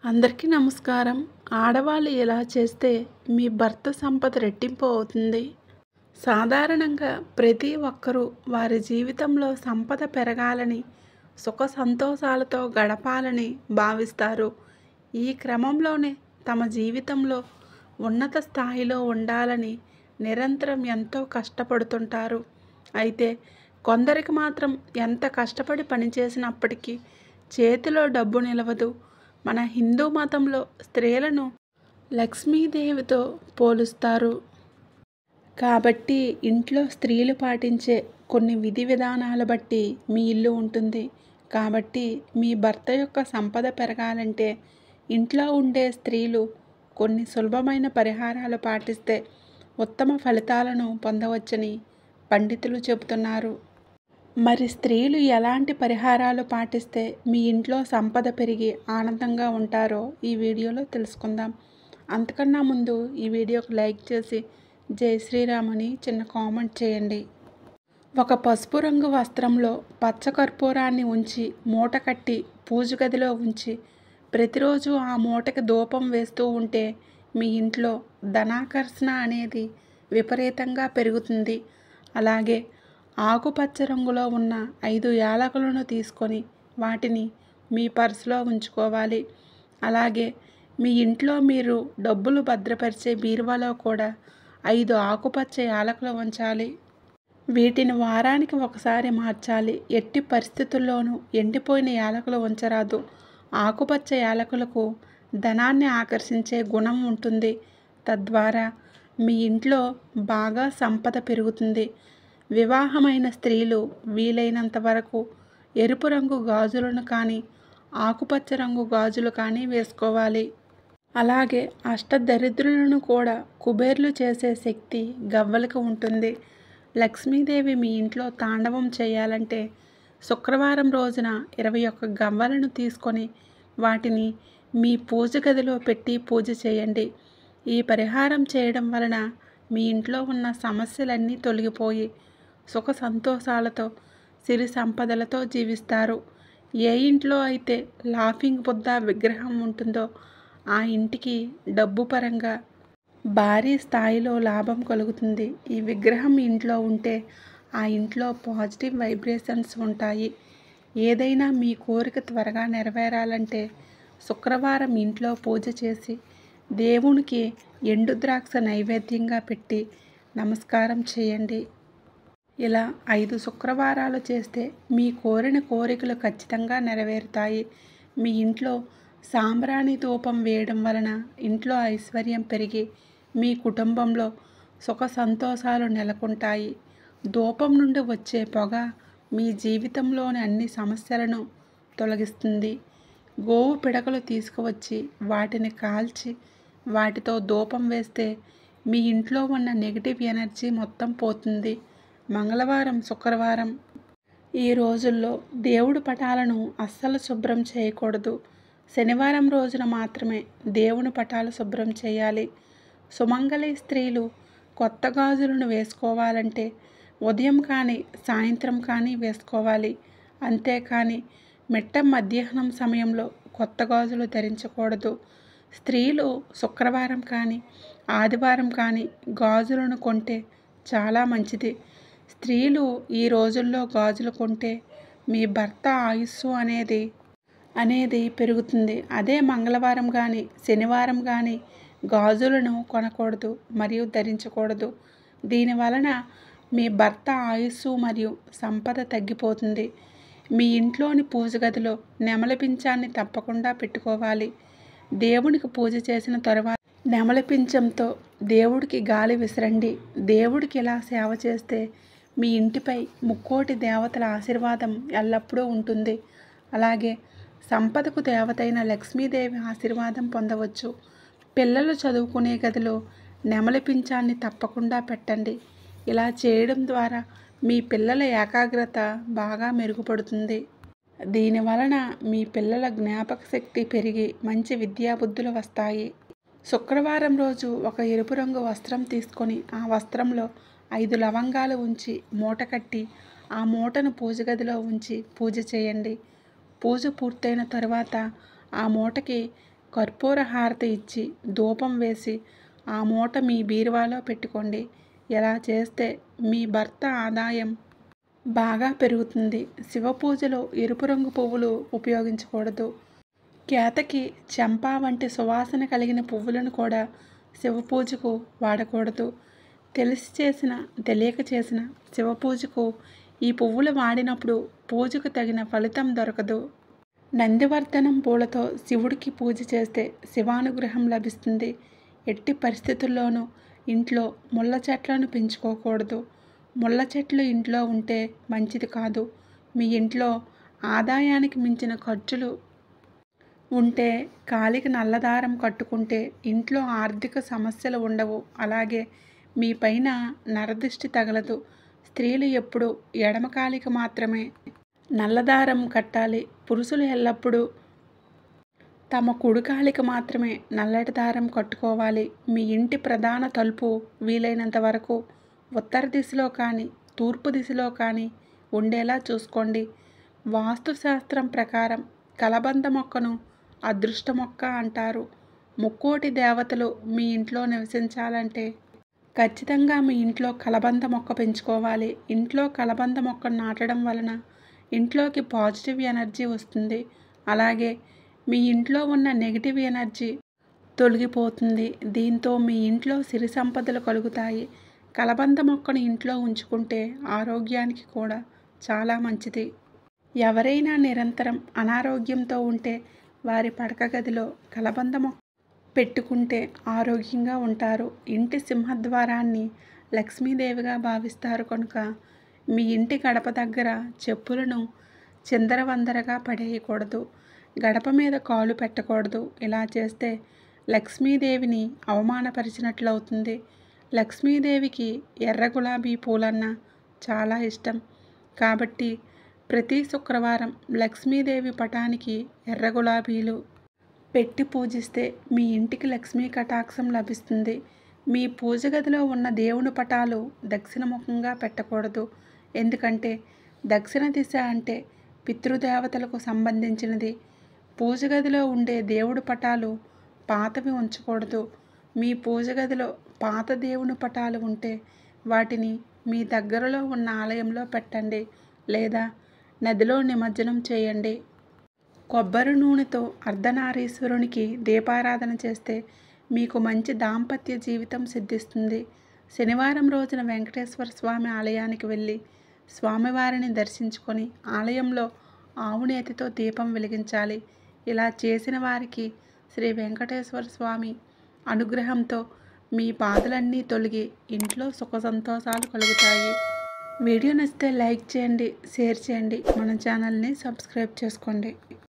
అందరికీ నమస్కారం ఆడవాళ్ళు ఇలా చేస్తే మీ భర్త సంపద రెట్టింపు అవుతుంది సాధారణంగా ప్రతి ఒక్కరూ వారి జీవితంలో సంపద పెరగాలని సుఖ సంతోషాలతో గడపాలని భావిస్తారు ఈ క్రమంలోనే తమ జీవితంలో ఉన్నత స్థాయిలో ఉండాలని నిరంతరం ఎంతో కష్టపడుతుంటారు అయితే కొందరికి మాత్రం ఎంత కష్టపడి పనిచేసినప్పటికీ చేతిలో డబ్బు నిలవదు మన హిందూ మతంలో స్త్రీలను లక్ష్మీదేవితో పోలుస్తారు కాబట్టి ఇంట్లో స్త్రీలు పాటించే కొన్ని విధి విధానాల బట్టి మీ ఇల్లు ఉంటుంది కాబట్టి మీ భర్త యొక్క సంపద పెరగాలంటే ఇంట్లో ఉండే స్త్రీలు కొన్ని సులభమైన పరిహారాలు పాటిస్తే ఉత్తమ ఫలితాలను పొందవచ్చని పండితులు చెబుతున్నారు మరి స్త్రీలు ఎలాంటి పరిహారాలు పాటిస్తే మీ ఇంట్లో సంపద పెరిగి ఆనందంగా ఉంటారో ఈ వీడియోలో తెలుసుకుందాం అంతకన్నా ముందు ఈ వీడియోకి లైక్ చేసి జై శ్రీరామ్ అని చిన్న కామెంట్ చేయండి ఒక పసుపు రంగు వస్త్రంలో పచ్చ కర్పూరాన్ని ఉంచి మూట కట్టి పూజ గదిలో ఉంచి ప్రతిరోజు ఆ మూటకి ధూపం వేస్తూ ఉంటే మీ ఇంట్లో ధనాకర్షణ అనేది విపరీతంగా పెరుగుతుంది అలాగే ఆకుపచ్చ రంగులో ఉన్న ఐదు యాలకులను తీసుకొని వాటిని మీ పర్సులో ఉంచుకోవాలి అలాగే మీ ఇంట్లో మీరు డబ్బులు భద్రపరిచే బీరువాలో కూడా ఐదు ఆకుపచ్చ యాలకులు ఉంచాలి వీటిని వారానికి ఒకసారి మార్చాలి ఎట్టి పరిస్థితుల్లోనూ ఎండిపోయిన యాలకులు ఉంచరాదు ఆకుపచ్చ యాలకులకు ధనాన్ని ఆకర్షించే గుణం ఉంటుంది తద్వారా మీ ఇంట్లో బాగా సంపద పెరుగుతుంది వివాహమైన స్త్రీలు వీలైనంత వరకు ఎరుపు రంగు గాజులను కానీ ఆకుపచ్చ రంగు గాజులు కానీ వేసుకోవాలి అలాగే అష్టదరిద్రులను కూడా కుబేర్లు చేసే శక్తి గవ్వలకు ఉంటుంది లక్ష్మీదేవి మీ ఇంట్లో తాండవం చేయాలంటే శుక్రవారం రోజున ఇరవై ఒక్క గవ్వలను తీసుకొని వాటిని మీ పూజ గదిలో పెట్టి పూజ చేయండి ఈ పరిహారం చేయడం వలన మీ ఇంట్లో ఉన్న సమస్యలన్నీ తొలగిపోయి సుఖ సంతోషాలతో సిరి సంపదలతో జీవిస్తారు ఏ ఇంట్లో అయితే లాఫింగ్ బుద్ధ విగ్రహం ఉంటుందో ఆ ఇంటికి డబ్బు పరంగా భారీ స్థాయిలో లాభం కలుగుతుంది ఈ విగ్రహం ఇంట్లో ఉంటే ఆ ఇంట్లో పాజిటివ్ వైబ్రేషన్స్ ఉంటాయి ఏదైనా మీ కోరిక త్వరగా నెరవేరాలంటే శుక్రవారం ఇంట్లో పూజ చేసి దేవునికి ఎండు ద్రాక్ష నైవేద్యంగా పెట్టి నమస్కారం చేయండి ఇలా ఐదు శుక్రవారాలు చేస్తే మీ కోరిన కోరికలు ఖచ్చితంగా నెరవేరుతాయి మీ ఇంట్లో సాంబ్రాణి ధూపం వేయడం వలన ఇంట్లో ఐశ్వర్యం పెరిగి మీ కుటుంబంలో సుఖ సంతోషాలు నెలకొంటాయి ధూపం నుండి వచ్చే పొగ మీ జీవితంలోని అన్ని సమస్యలను తొలగిస్తుంది గోవు పిడకలు తీసుకువచ్చి వాటిని కాల్చి వాటితో ధూపం వేస్తే మీ ఇంట్లో ఉన్న నెగిటివ్ ఎనర్జీ మొత్తం పోతుంది మంగళవారం శుక్రవారం ఈ రోజుల్లో దేవుడి పటాలను అస్సలు శుభ్రం చేయకూడదు శనివారం రోజున మాత్రమే దేవుని పటాలు శుభ్రం చేయాలి సుమంగళి స్త్రీలు కొత్త గాజులను వేసుకోవాలంటే ఉదయం కానీ సాయంత్రం కానీ వేసుకోవాలి అంతేకాని మిట్ట మధ్యాహ్నం సమయంలో కొత్త గాజులు ధరించకూడదు స్త్రీలు శుక్రవారం కానీ ఆదివారం కానీ గాజులను కొంటే చాలా మంచిది స్త్రీలు ఈ రోజుల్లో గాజులు కొంటే మీ భర్త ఆయుస్సు అనేది అనేది పెరుగుతుంది అదే మంగళవారం కానీ శనివారం కానీ గాజులను కొనకూడదు మరియు ధరించకూడదు దీని వలన మీ భర్త ఆయుస్సు మరియు సంపద తగ్గిపోతుంది మీ ఇంట్లోని పూజ గదిలో నెమలి పింఛాన్ని తప్పకుండా పెట్టుకోవాలి దేవునికి పూజ చేసిన తర్వాత నెమలి పింఛంతో దేవుడికి గాలి విసరండి దేవుడికి ఇలా సేవ చేస్తే మీ ఇంటిపై ముక్కోటి దేవతల ఆశీర్వాదం ఎల్లప్పుడూ ఉంటుంది అలాగే సంపదకు దేవతైన లక్ష్మీదేవి ఆశీర్వాదం పొందవచ్చు పిల్లలు చదువుకునే గదిలో నెమలి పింఛాన్ని తప్పకుండా పెట్టండి ఇలా చేయడం ద్వారా మీ పిల్లల ఏకాగ్రత బాగా మెరుగుపడుతుంది దీని వలన మీ పిల్లల జ్ఞాపక శక్తి పెరిగి మంచి విద్యాబుద్ధులు వస్తాయి శుక్రవారం రోజు ఒక ఎరుపు రంగు వస్త్రం తీసుకొని ఆ వస్త్రంలో ఐదు లవంగాలు ఉంచి మూట కట్టి ఆ మూటను పూజ గదిలో ఉంచి పూజ చేయండి పూజ పూర్తయిన తర్వాత ఆ మూటకి కర్పూర హారతి ఇచ్చి ధూపం వేసి ఆ మూట మీ బీరువాలో పెట్టుకోండి ఇలా చేస్తే మీ భర్త ఆదాయం బాగా పెరుగుతుంది శివ పూజలో ఎరుపు రంగు పువ్వులు ఉపయోగించకూడదు కేతకి చెంపా వంటి సువాసన కలిగిన పువ్వులను కూడా శివ పూజకు వాడకూడదు తెలిసి చేసిన తెలియక చేసిన శివ పూజకు ఈ పువ్వులు వాడినప్పుడు పూజకు తగిన ఫలితం దొరకదు నందివర్ధనం పూలతో శివుడికి పూజ చేస్తే శివానుగ్రహం లభిస్తుంది ఎట్టి పరిస్థితుల్లోనూ ఇంట్లో ముళ్ళ చెట్లను పెంచుకోకూడదు ముళ్ళ చెట్లు ఇంట్లో ఉంటే మంచిది కాదు మీ ఇంట్లో ఆదాయానికి మించిన ఖర్చులు ఉంటే కాలికి నల్లదారం కట్టుకుంటే ఇంట్లో ఆర్థిక సమస్యలు ఉండవు అలాగే మీ పైన నరదిష్టి తగలదు స్త్రీలు ఎప్పుడు ఎడమ కాలికి మాత్రమే నల్లదారం కట్టాలి పురుషులు ఎల్లప్పుడూ తమ కుడికాలికి మాత్రమే నల్లటి దారం కట్టుకోవాలి మీ ఇంటి ప్రధాన తలుపు వీలైనంత వరకు ఉత్తర దిశలో కానీ తూర్పు దిశలో కానీ ఉండేలా చూసుకోండి వాస్తుశాస్త్రం ప్రకారం కలబంద మొక్కను అదృష్ట మొక్క అంటారు ముక్కోటి దేవతలు మీ ఇంట్లో నివసించాలంటే ఖచ్చితంగా మీ ఇంట్లో కలబంద మొక్క పెంచుకోవాలి ఇంట్లో కలబంద మొక్క నాటడం వలన ఇంట్లోకి పాజిటివ్ ఎనర్జీ వస్తుంది అలాగే మీ ఇంట్లో ఉన్న నెగిటివ్ ఎనర్జీ తొలగిపోతుంది దీంతో మీ ఇంట్లో సిరి సంపదలు కలుగుతాయి కలబంద మొక్కను ఇంట్లో ఉంచుకుంటే ఆరోగ్యానికి కూడా చాలా మంచిది ఎవరైనా నిరంతరం అనారోగ్యంతో ఉంటే వారి పడక గదిలో కలబంద మొక్క పెట్టుకుంటే ఆరోగ్యంగా ఉంటారు ఇంటి సింహద్వారాన్ని లక్ష్మీదేవిగా భావిస్తారు కనుక మీ ఇంటి గడప దగ్గర చెప్పులను చిందరవందరగా పడేయకూడదు గడప మీద కాలు పెట్టకూడదు ఇలా చేస్తే లక్ష్మీదేవిని అవమానపరిచినట్లు అవుతుంది లక్ష్మీదేవికి ఎర్ర గులాబీ పూలన్నా చాలా ఇష్టం కాబట్టి ప్రతి శుక్రవారం లక్ష్మీదేవి పటానికి ఎర్ర గులాబీలు పెట్టి పూజిస్తే మీ ఇంటికి లక్ష్మీ కటాక్షం లభిస్తుంది మీ పూజ గదిలో ఉన్న దేవుని పటాలు దక్షిణముఖంగా పెట్టకూడదు ఎందుకంటే దక్షిణ దిశ అంటే పితృదేవతలకు సంబంధించినది పూజ గదిలో ఉండే దేవుడి పటాలు పాతవి ఉంచకూడదు మీ పూజ గదిలో పాత దేవుని పటాలు ఉంటే వాటిని మీ దగ్గరలో ఉన్న ఆలయంలో పెట్టండి లేదా నదిలో నిమజ్జనం చేయండి కొబ్బరి నూనెతో అర్ధనారీశ్వరునికి దీపారాధన చేస్తే మీకు మంచి దాంపత్య జీవితం సిద్ధిస్తుంది శనివారం రోజున వెంకటేశ్వర స్వామి ఆలయానికి వెళ్ళి స్వామివారిని దర్శించుకొని ఆలయంలో ఆవునేతితో దీపం వెలిగించాలి ఇలా చేసిన వారికి శ్రీ వెంకటేశ్వర స్వామి అనుగ్రహంతో మీ బాధలన్నీ తొలగి ఇంట్లో సుఖ సంతోషాలు కలుగుతాయి వీడియో నచ్చితే లైక్ చేయండి షేర్ చేయండి మన ఛానల్ని సబ్స్క్రైబ్ చేసుకోండి